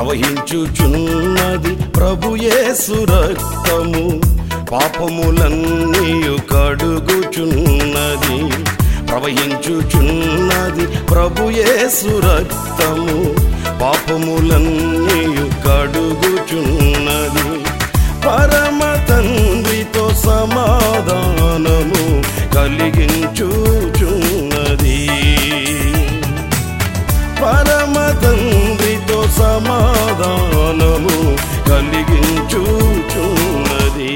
ప్రవహించుచున్నది ప్రభుయేసు రక్తము పాపములన్నీయు కడుగుచున్నది ప్రవహించుచున్నది ప్రభుయేసు రక్తము పాపములన్నీయు కడుగుచున్నది పరమ తండ్రితో సమాధానము కలిగించుచున్నది పరమ తండ్రితో సమాధానము కలిగించుచున్నది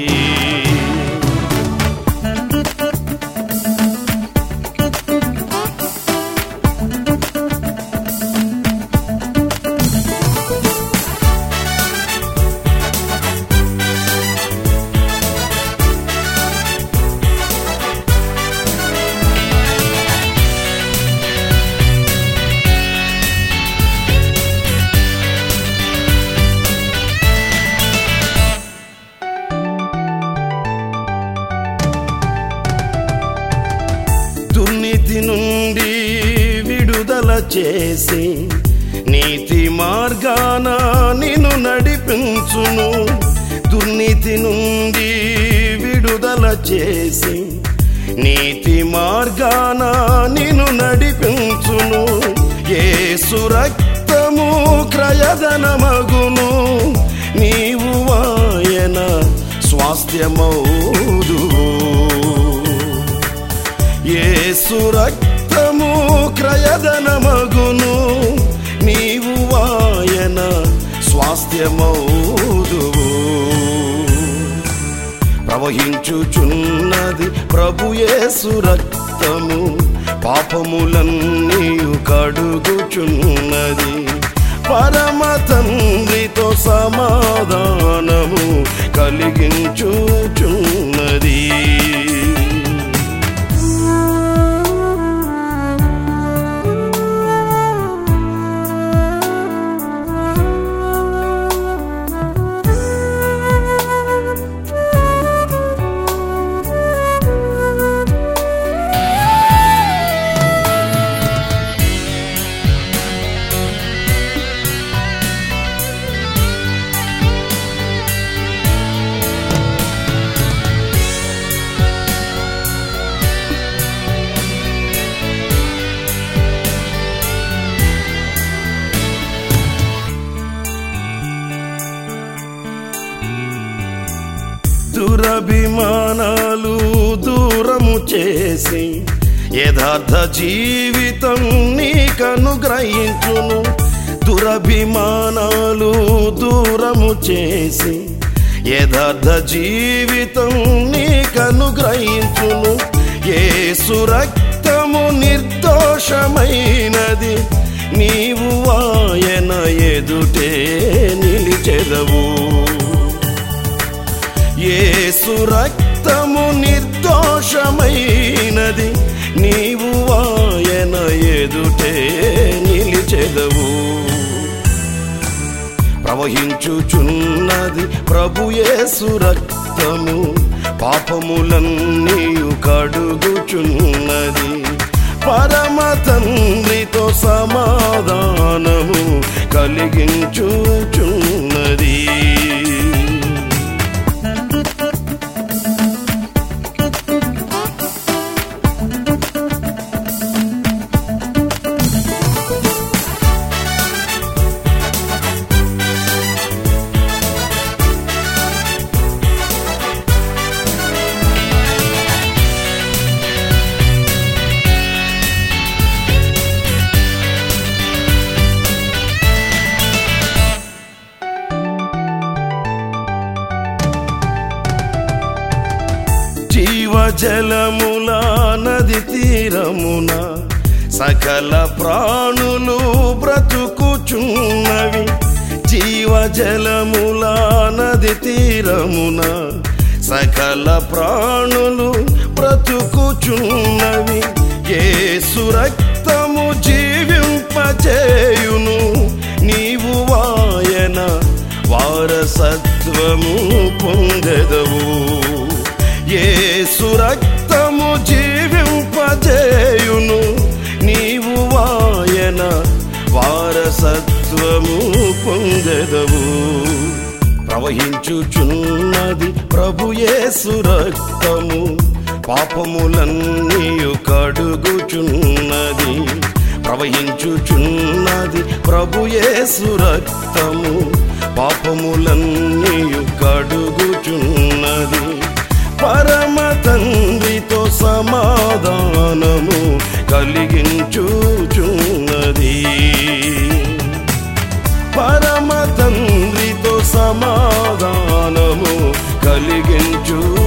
దుర్నీతి నుండి విడుదల చేసి నీతి మార్గాన నిన్ను నడిపించును దుర్నీతి నుండి విడుదల చేసి నీతి మార్గాన నిన్ను నడిపించును యేసు రక్తము క్రయధనమగును నీవు ఆయన స్వాస్థ్యమౌదువు యేసు రక్తము క్రయధనమగును నీవు ఆయన స్వాస్థ్యమౌదువు ప్రవహించుచున్నది ప్రభు యేసు రక్తము పాపములన్నీయు కడుగుచున్నది పరమ తండ్రితో సమాధానము కలిగించుచున్నది దురభిమానాలు దూరము చేసి యథార్థ జీవితం నీకనుగ్రహించును దురభిమానాలు దూరము చేసి యథార్థ జీవితం నీకనుగ్రహించును యేసు రక్తము నిర్దోషమైనది నీవు ఆయన ఎదుటే నిలిచెదవు యేసు రక్తము నిర్దోషమైనది నీవు ఆయన ఎదుటే నిలిచెదవు ప్రవహించుచున్నది ప్రభు యేసు రక్తము పాపములన్నీయు కడుగుచున్నది పరమ తండ్రితో సమాధానము కలిగించుచున్నది జీవజలముల నది తీరమున సకల ప్రాణులు బ్రతుకుచున్నవి జీవజలముల నది తీరమున సకల ప్రాణులు బ్రతుకుచున్నవి యేసు రక్తము జీవింపచేయును నీవు వాయన వారసత్వము పొందెదవు యేసు రక్తము జీవింపజేయును నీవు వాయన వారసత్వము పొందెదవు ప్రవహించుచున్నది ప్రభుయేసు రక్తము పాపములన్నీయు కడుగుచున్నది ప్రవహించుచున్నది ప్రభుయేసు రక్తము పాపములన్నీయు కడుగుచున్నది పరమ తండ్రితో సమాధానము కలిగించుచున్నది పరమ తండ్రితో సమాధానము కలిగించు